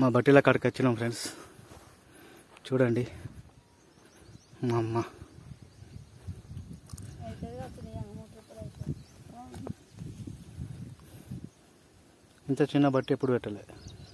మా బట్టీల కాడికి వచ్చినాం ఫ్రెండ్స్ చూడండి మా అమ్మ ఇంత చిన్న బట్టి ఎప్పుడు పెట్టలే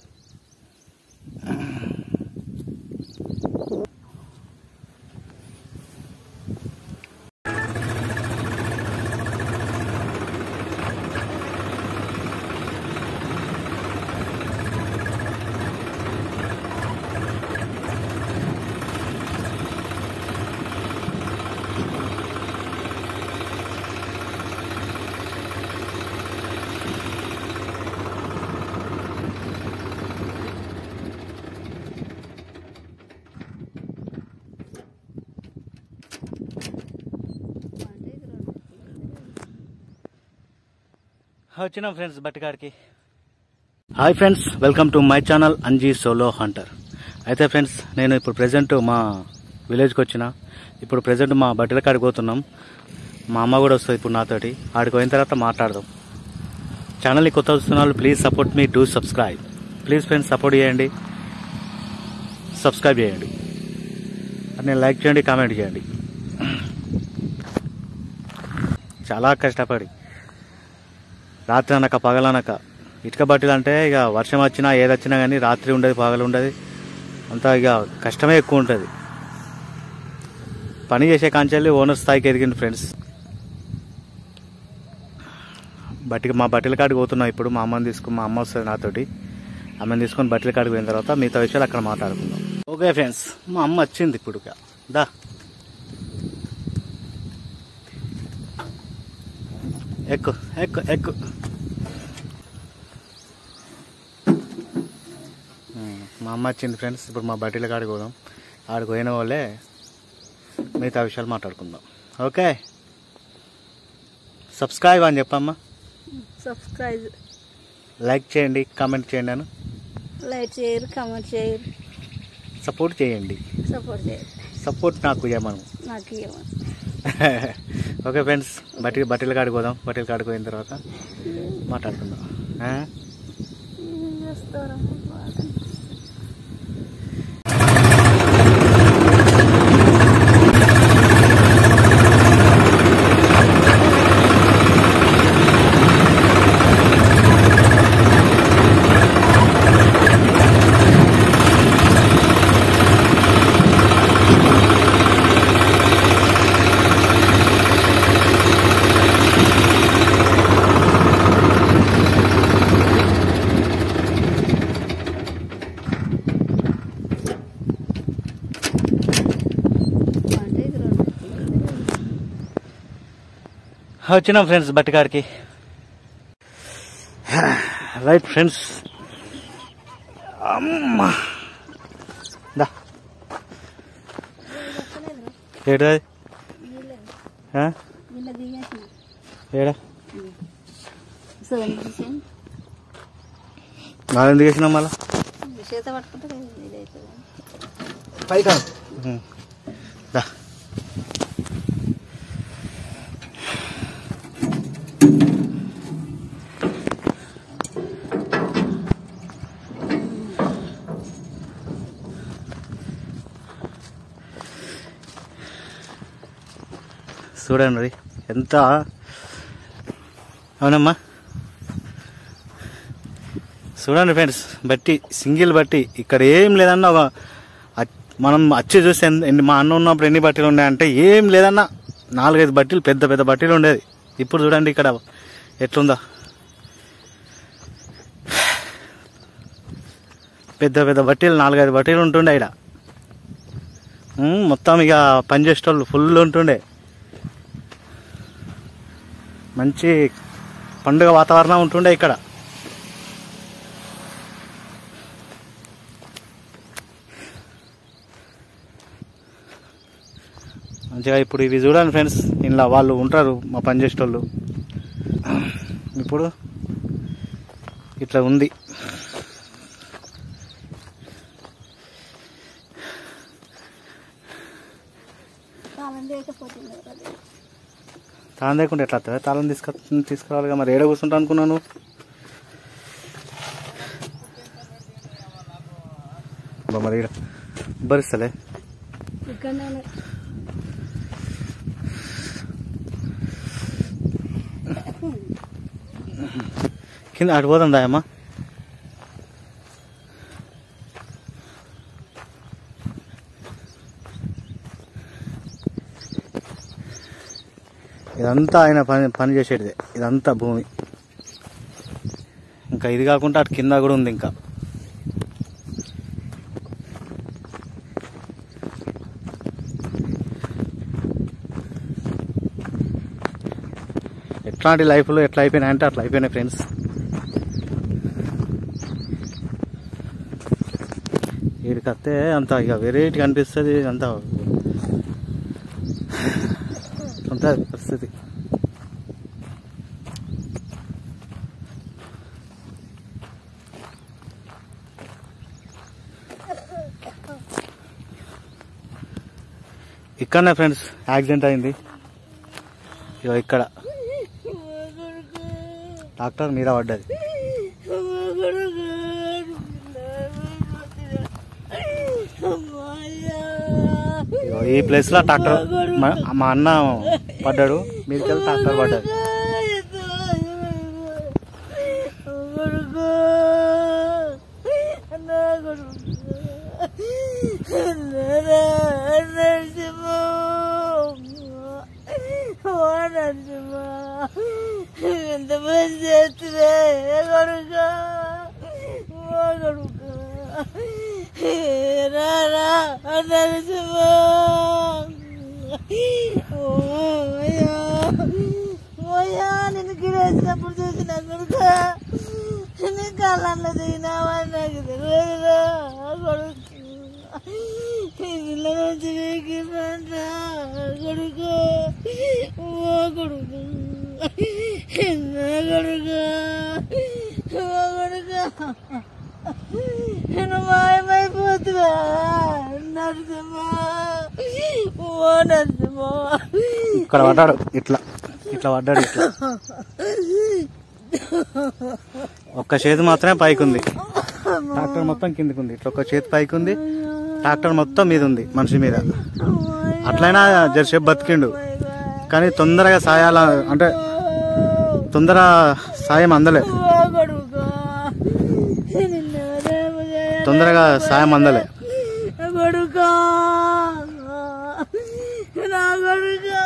వచ్చినాం ఫ్రెండ్స్ బట్టికాడికి hi friends welcome to my channel Anji solo hunter అయితే ఫ్రెండ్స్ నేను ఇప్పుడు ప్రజెంట్ మా విలేజ్కి వచ్చిన ఇప్పుడు ప్రజెంట్ మా బట్టల కాడికి పోతున్నాం మా అమ్మ కూడా వస్తుంది ఇప్పుడు నాతోటి ఆడికి పోయిన తర్వాత మాట్లాడదాం ఛానల్ని కొత్త వస్తున్న వాళ్ళు please support me do subscribe please friends support చేయండి సబ్స్క్రైబ్ చేయండి నేను లైక్ చేయండి కామెంట్ చేయండి చాలా కష్టపడి రాత్రి అనక పగలనక ఇటుక బట్టలు అంటే ఇక వర్షం వచ్చినా ఏది వచ్చినా కానీ రాత్రి ఉండదు పగలు ఉండదు అంతా ఇక కష్టమే ఎక్కువ ఉంటుంది పని చేసే కాంచెల్లి ఓనర్ స్థాయికి ఎదిగింది ఫ్రెండ్స్ బట్టికి మా బట్టల కాడికి పోతున్నాం ఇప్పుడు మా అమ్మని తీసుకుని మా అమ్మ వస్తుంది నాతోటి అమ్మని తీసుకొని బట్టల కాడికి పోయిన తర్వాత మిగతా విషయాలు అక్కడ మాట్లాడుకుందాం ఓకే ఫ్రెండ్స్ మా అమ్మ వచ్చింది ఇప్పుడు ఇక. దా ఎక్కు ఎక్కు ఎక్కు ఉమ్, మా అమ్మ వచ్చింది ఫ్రెండ్స్ ఇప్పుడు మా బట్టల కాడికి పోదాం ఆడికి పోయిన వాళ్ళే మిగతా విషయాలు మాట్లాడుకుందాం ఓకే సబ్స్క్రైబ్ అని చెప్పమ్మా సబ్స్క్రైబ్ లైక్ చేయండి కామెంట్ చేయండి అని లైక్ చేయరు కామెంట్ చేయరు సపోర్ట్ చేయండి సపోర్ట్ చేయరు సపోర్ట్ నాకు ఇవ్వమను నాకు ఇవ్వమని ఓకే ఫ్రెండ్స్ బట్టి బట్టల కాడికి పోదాం బట్టల కాడికి పోయిన తర్వాత మాట్లాడుకుందాం ఆ? ఏం చేస్తారా అంటే ఇది రెండు వచ్చినాం ఫ్రెండ్స్ బట్టికాడికి రైట్ ఫ్రెండ్స్ అమ్మా దా ఏడా ఆ? వీళ్ళ దిగేసిన ఏడా సెవెన్ పర్సెంట్ నాలుగు ఎందుకు వేసినాం మళ్ళా చేత పట్టుకుంటే ఇది అవుతుంది పైకా దా చూడండి అది ఎంత అవునమ్మా చూడండి ఫ్రెండ్స్ బట్టి సింగిల్ బట్టి ఇక్కడ ఏం లేదన్నా ఒక అచ్- మనం వచ్చి చూస్తే ఎన్ని- ఎన్ని మా అన్న ఉన్నప్పుడు ఎన్ని బట్టలు ఉన్నాయంటే ఏం లేదన్నా నాలుగైదు బట్టలు పెద్ద పెద్ద బట్టలు ఉండేది ఇప్పుడు చూడండి ఇక్కడ ఎట్లుందో పెద్ద పెద్ద బట్టలు నాలుగైదు బట్టలు ఉంటుండే ఇక్కడ ఉమ్, మొత్తం ఇక పనిచేసేటోళ్ళు ఫుల్ ఉంటుండే మంచి పండుగ వాతావరణం ఉంటుండే ఇక్కడ మంచిగా ఇప్పుడు ఇవి చూడండి ఫ్రెండ్స్ ఇంట్లో వాళ్ళు ఉంటారు మా పని చేసేటోళ్ళు ఇప్పుడు ఇట్లా ఉంది తాళం లేకపోతుంది కదా తాళం లేకుండా ఎట్లా వస్తుంది తాళం తీసుకు తీసుకురావాలిగా మరి ఏడ కూర్చుంటా అనుకున్నాను బా మరి ఈడ భరిస్తలే ఇక్కడనే కింద అటు పోదాం దాయమ్మా ఇదంతా ఆయన పని పని చేసేటిదే ఇదంతా భూమి ఇంకా ఇది కాకుండా అటు కింద కూడా ఉంది ఇంకా ఎట్లాంటి లైఫ్లో ఎట్లా అయిపోయినాయి అంటే అట్లా అయిపోయినాయి ఫ్రెండ్స్ వీడికి వస్తే అంత ఇక వెరైటీగా అనిపిస్తుంది అంత ఉంటుంది పరిస్థితి ఇక్కడనే ఫ్రెండ్స్ యాక్సిడెంట్ అయింది ఇగో ఇక్కడ డాక్టర్ మీద పడ్డది ఇగో ఈ ప్లేస్ లో డాక్టర్ మా మా అన్న పడ్డాడు మీదకి వెళ్ళి డాక్టర్ పడ్డది ఎంత మంది చేస్తుందే కొడుక కొడుక రారా నరసింహ ఓయా నేను గిరేసినప్పుడు చూసిన కొడుక నీ కాళ్ళల్లో దిగినావని నాకు తెలియదురా కొడుకు ఇళ్ళ నుంచి వీకిందంట కొడుకు ఓ కొడుకు నా కొడుకు ఓ కొడుకు నేను మాయమైపోతున్నా నరసింహ ఓ నరసింహ ఇక్కడ పడ్డాడు ఇట్లా ఇట్లా పడ్డాడు ఇట్లా ఒక్క చేతి మాత్రమే పైకి ఉంది ట్రాక్టర్ మొత్తం కిందికి ఉంది ఇట్లా ఒక్క చేతి పైకి ఉంది ట్రాక్టర్ మొత్తం మీద ఉంది మనిషి మీద అట్లయినా జరసేపు బతికిండు కానీ తొందరగా సాయాల అంటే తొందర సాయం అందలే తొందరగా సాయం అందలే కొడుకా నా కొడుకా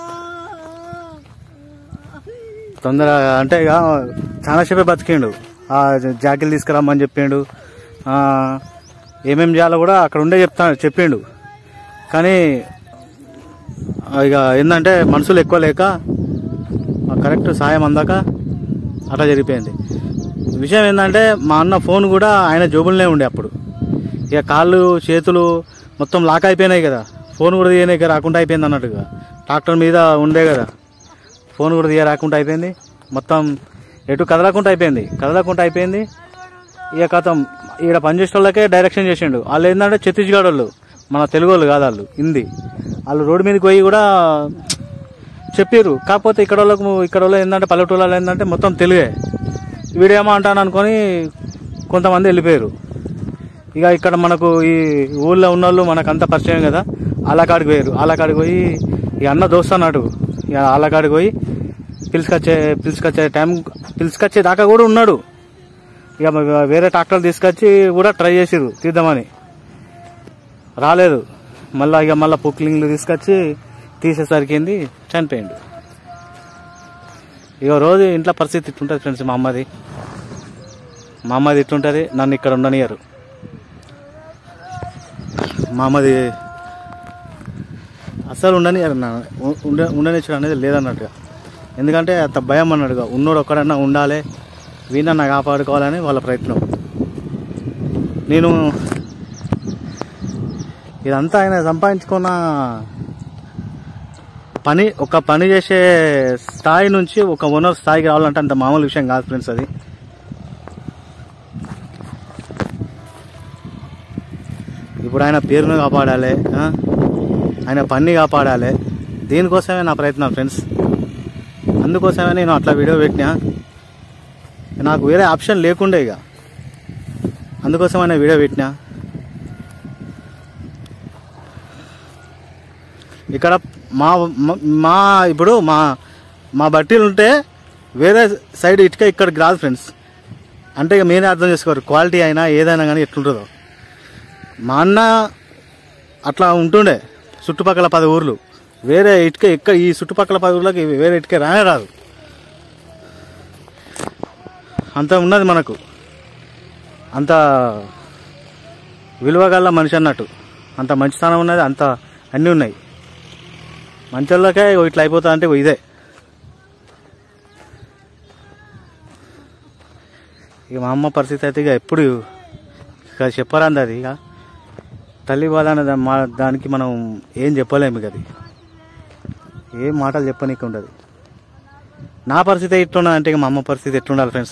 తొందరగా అంటే ఇక చాలా సేపే బతికిండు ఆ జాకెలు తీసుకురమ్మని చెప్పిండు ఆ, ఏమేం చేయాలో కూడా అక్కడ ఉండే చెప్తా చెప్పిండు కానీ ఆ, ఇక ఏంటంటే మనుషులు ఎక్కువ లేక ఆ కరెక్ట్ సాయం అందాక అట్లా జరిగిపోయింది విషయం ఏంటంటే మా అన్న ఫోన్ కూడా ఆయన జోబులనే ఉండే అప్పుడు ఇక కాళ్ళు చేతులు మొత్తం లాక్ అయిపోయినాయి కదా ఫోన్ కూడా తీయనీకి రాకుండా అయిపోయింది అన్నట్టుగా ట్రాక్టర్ మీద ఉండే కదా ఫోన్ కూడా తీయ రాకుండా అయిపోయింది మొత్తం ఎటు కదలకుండా అయిపోయింది కదలకుండా అయిపోయింది ఇక కథం ఈడ పనిచేసే వాళ్ళకే డైరెక్షన్ చేసిండు వాళ్ళు ఏంటంటే ఛత్తీస్గఢ్ వాళ్ళు మన తెలుగు వాళ్ళు కాదు వాళ్ళు హిందీ వాళ్ళు రోడ్డు మీదకి పోయి కూడా చెప్పారు కాకపోతే ఇక్కడ వాళ్ళకు ఇక్కడ వాళ్ళు ఏంటంటే పల్లెటూరు వాళ్ళు ఏంటంటే మొత్తం తెలుగే వీడేమో అంటాను అనుకొని కొంతమంది వెళ్ళిపోయారు ఇక ఇక్కడ మనకు ఈ ఊళ్ళో ఉన్న వాళ్ళు మనకు అంత పరిచయం కదా ఆలకాడికి పోయారు ఆలకాడికి పోయి ఈ అన్న దోస్త్ అన్నట్టు ఇక ఆలకాడికి పోయి పిలుచుకొచ్చే పిలుచుకొచ్చే టైం పిలుచుకొచ్చే దాకా కూడా ఉన్నాడు ఇక మరి వేరే ట్రాక్టర్ తీసుకొచ్చి కూడా ట్రై చేసిరు తీద్దామని రాలేదు మళ్ళీ ఇక మళ్ళీ పుక్లింగ్లు తీసుకొచ్చి తీసేసరికింది చనిపోయిండు ఇక రోజు ఇంట్లో పరిస్థితి ఇట్లుంటుంది ఫ్రెండ్స్ మా అమ్మది మా అమ్మది ఇట్లుంటుంది నన్ను ఇక్కడ ఉండనియరు మా అమ్మది అస్సలు ఉండనియరు నా ఉండ ఉండనిచ్చడం అనేది లేదన్నట్టుగా ఎందుకంటే అంత భయం అన్నట్టుగా ఉన్నోడు ఒక్కడన్నా ఉండాలి వీణన్నా కాపాడుకోవాలని వాళ్ళ ప్రయత్నం నేను ఇదంతా ఆయన సంపాదించుకున్న పని ఒక పని చేసే స్థాయి నుంచి ఒక ఓనర్ స్థాయికి రావాలంటే అంత మామూలు విషయం కాదు ఫ్రెండ్స్ అది ఇప్పుడు ఆయన పేరును కాపాడాలి ఆ? ఆయన పని కాపాడాలి దీనికోసమే నా ప్రయత్నం ఫ్రెండ్స్ అందుకోసమే నేను అట్లా వీడియో పెట్టినా నాకు వేరే ఆప్షన్ లేకుండే ఇక అందుకోసం ఆయన వీడియో పెట్టినా ఇక్కడ మా మా- మా ఇప్పుడు మా మా బట్టీలు ఉంటే వేరే సైడ్ ఇటుక ఇక్కడికి రాదు ఫ్రెండ్స్ అంటే ఇక మీరే అర్థం చేసుకోరు క్వాలిటీ అయినా ఏదైనా కానీ ఎట్లుంటుందో మా అన్న అట్లా ఉంటుండే చుట్టుపక్కల పది ఊర్లు వేరే ఇటుక ఇక్కడ ఈ చుట్టుపక్కల పది ఊర్లకి వేరే ఇటుక రానే రాదు అంత ఉన్నది మనకు అంత విలువగల మనిషి అన్నట్టు అంత మంచితనం ఉన్నది అంత అన్నీ ఉన్నాయి మంచోళ్ళకే ఇగో ఇట్లా అయిపోతా అంటే ఇగో ఇదే ఇక మా అమ్మ పరిస్థితి అయితే ఇక ఎప్పుడు ఇక చెప్పరాంది అది ఇక తల్లి బాధ అనే దా- మా దానికి మనం ఏం చెప్పలేము ఇక అది ఏం మాటలు చెప్పనీకి ఉండదు నా పరిస్థితి ఎట్లున్నది అంటే ఇక మా అమ్మ పరిస్థితి ఎట్లుండాలి ఫ్రెండ్స్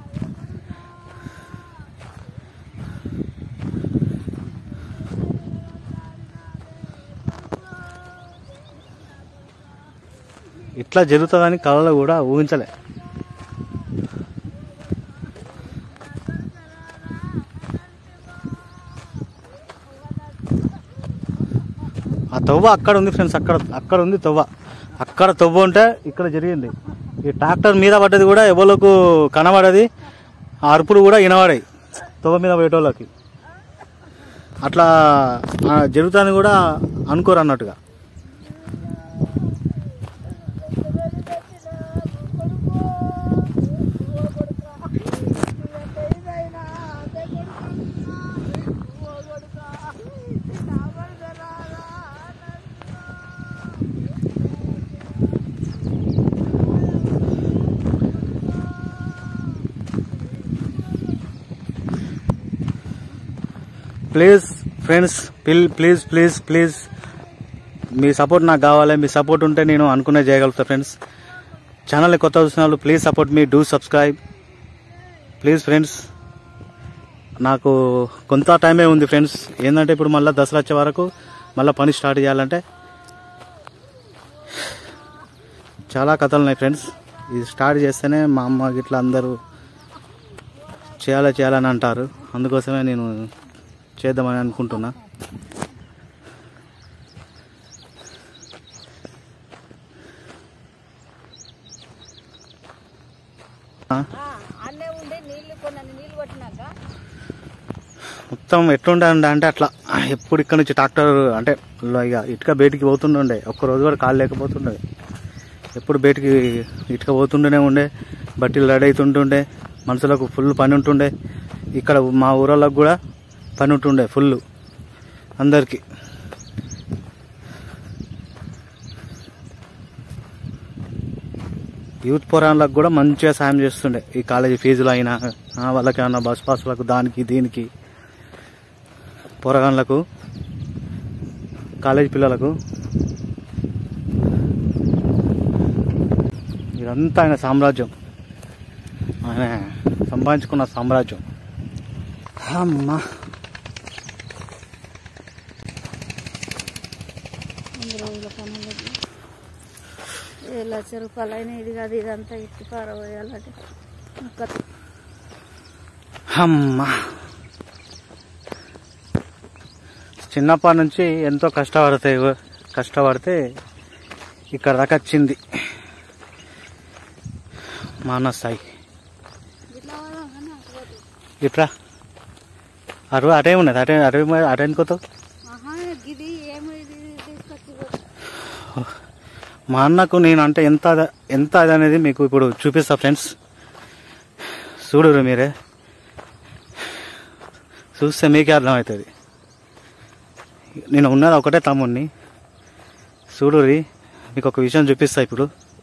ఇట్లా జరుగుతుందని కళలో కూడా ఊహించలే ఆ తవ్వ అక్కడ ఉంది ఫ్రెండ్స్ అక్కడ అక్కడ ఉంది తవ్వ అక్కడ తవ్వ ఉంటే ఇక్కడ జరిగింది ఈ ట్రాక్టర్ మీద పడ్డది కూడా ఎవరికి కనబడది ఆ అరుపులు కూడా వినబడాయి తవ్వ మీద పోయేటోళ్ళకి అట్లా ఆ, జరుగుతుందని కూడా అనుకోరు అన్నట్టుగా ప్లీజ్ ఫ్రెండ్స్ పిల్ ప్లీజ్ ప్లీజ్ ప్లీజ్ మీ సపోర్ట్ నాకు కావాలి మీ సపోర్ట్ ఉంటే నేను అనుకునే చేయగలుగుతా ఫ్రెండ్స్ ఛానల్ కొత్త చూసిన వాళ్ళు please support me do subscribe please friends నాకు కొంత టైమే ఉంది ఫ్రెండ్స్ ఏంటంటే ఇప్పుడు మళ్ళీ దసరా వచ్చే వరకు మళ్ళీ పని స్టార్ట్ చేయాలంటే చాలా కథలు ఉన్నాయి ఫ్రెండ్స్ ఇది స్టార్ట్ చేస్తేనే మా అమ్మ గిట్లా అందరూ చేయాలా చేయాలని అంటారు అందుకోసమే నేను చేద్దామని అనుకుంటున్నా ఆ, అన్నే ఉండే నీళ్లు కొన్ని నీళ్లు కొట్టినాక మొత్తం ఎట్లుండే అంటే అట్లా ఎప్పుడు ఇక్కడ నుంచి ట్రాక్టర్ అంటే లో ఇక ఇటుక బయటికి పోతుండే ఒక్క రోజు కూడా కాలు లేకపోతుండే ఎప్పుడు బయటికి ఇటుక పోతుండేనే ఉండే బట్టలు రెడీ అవుతుంటుండే మనుషులకు ఫుల్ పని ఉంటుండే ఇక్కడ మా ఊరోళ్ళకి కూడా పని ఉంటుండే ఫుల్ అందరికీ యూత్ పోరాళ్ళకు కూడా మంచిగా సాయం చేస్తుండే ఈ కాలేజీ ఫీజులు అయినా ఆ, వాళ్ళకి ఏమన్నా బస్ పాసులకు దానికి దీనికి పోరగాళ్ళకు కాలేజీ పిల్లలకు ఇదంతా ఆయన సామ్రాజ్యం ఆయన సంపాదించుకున్న సామ్రాజ్యం అమ్మా వంద రోజుల పనులు ఏ లక్ష రూపాయలు అయినా ఇది కాదు ఇదంతా ఇట్టి పారబోయాలంటే ఇంకా అమ్మా చిన్నప్పటి నుంచి ఎంతో కష్టపడితే కష్టపడితే ఇక్కడ దాకా వచ్చింది మా అన్న స్థాయి ఇట్లా పోదాం కానీ అటు పోతాం. ఇట్రా అరవై అటే ఉన్నది అటే అటే అటే అనుకోతావు ఆహా గిది ఏమి ఇది తీసుకొచ్చి పో- మా అన్నకు నేను అంటే ఎంత అద- ఎంత అది అనేది మీకు ఇప్పుడు చూపిస్తా ఫ్రెండ్స్ చూడరు మీరే చూస్తే మీకే అర్థమవుతుంది నేను ఉన్నది ఒకటే తమ్ముడిని చూడురి మీకు ఒక విషయం చూపిస్తా ఇప్పుడు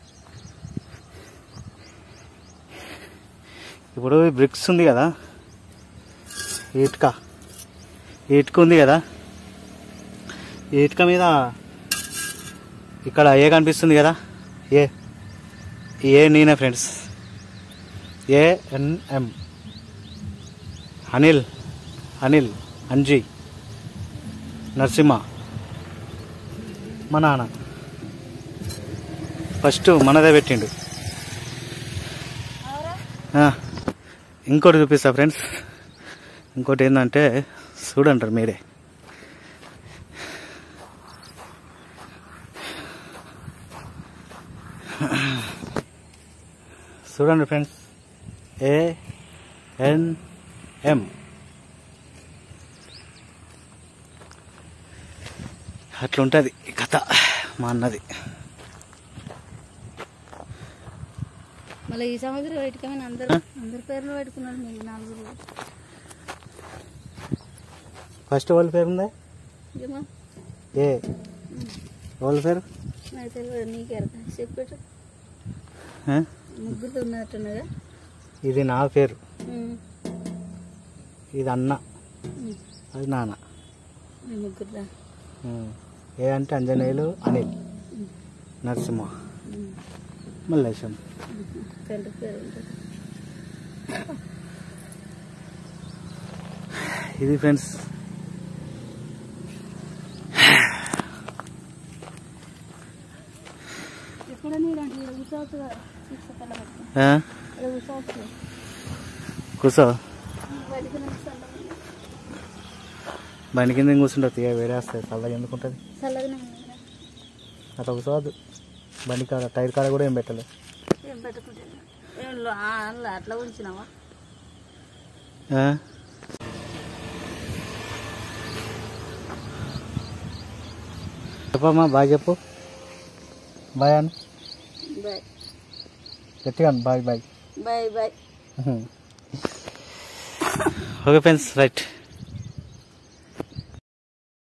ఇప్పుడు ఈ బ్రిక్స్ ఉంది కదా ఈ ఇటుక ఈ ఇటుక ఉంది కదా ఈ ఇటుక మీద ఇక్కడ ఏ కనిపిస్తుంది కదా ఏ ఏ నేనే ఫ్రెండ్స్ ఏఎన్ఎం అనిల్ అనిల్ అంజీ నరసింహ మా నాన్న ఫస్ట్ మనదే పెట్టిండు ఆ, ఇంకోటి చూపిస్తా ఫ్రెండ్స్ ఇంకోటి ఏంటంటే చూడంటారు మీరే చూడండి ఫ్రెండ్స్ ఏ ఎన్ ఎం అట్లుంటుంది ఈ కథ మా అన్నది మళ్ళీ ఈ సంవత్సరం పెట్టుకోమని అందరు అందరి పేర్లు పెట్టుకున్నారు మీరు నలుగురు ఫస్ట్ వాళ్ళ పేరు ఉందా ఏమో ఏ వాళ్ళ పేరు నాకు తెలియదు నీకే చెప్పేట ఆ? ముగ్గురు ఉన్నట్టున్నదా ఇది నా పేరు ఉమ్. ఇది అన్న ఉమ్. అది నాన్న మీ ముగ్గురుదా ఉమ్. ఏ అంటే అంజనేయులు అనిల్ ఉమ్. నరసింహ ఉమ్. మల్లేశం తండ్రి పేరు ఉంటుంది ఇది ఫ్రెండ్స్ ఎక్కడ నీడంటే ఇక్కడ కూర్చోవచ్చు కదా తీసుకెళ్ళ పెట్టుకుని ఆ? ఇక్కడ కూర్చోవచ్చు కూర్చో బయటికి నడుస్తాను బండి కింద కూర్చుంటుంది తీయ వేడేస్తుంది చల్లగా ఎందుకుంటుంది చల్లగానే ఉంది కదా. అట్లా కూర్చోవద్దు బండి కాడ టైర్ కాడ కూడా ఏం పెట్టలేదు ఏం పెట్టుకుంటే ఏం లో- ఆ, అందులో అట్లా ఉంచినావా ఆ? చెప్పమ్మా బాయ్ చెప్పు బాయ్ అని బాయ్ గట్టిగా bye bye bye bye okay friends right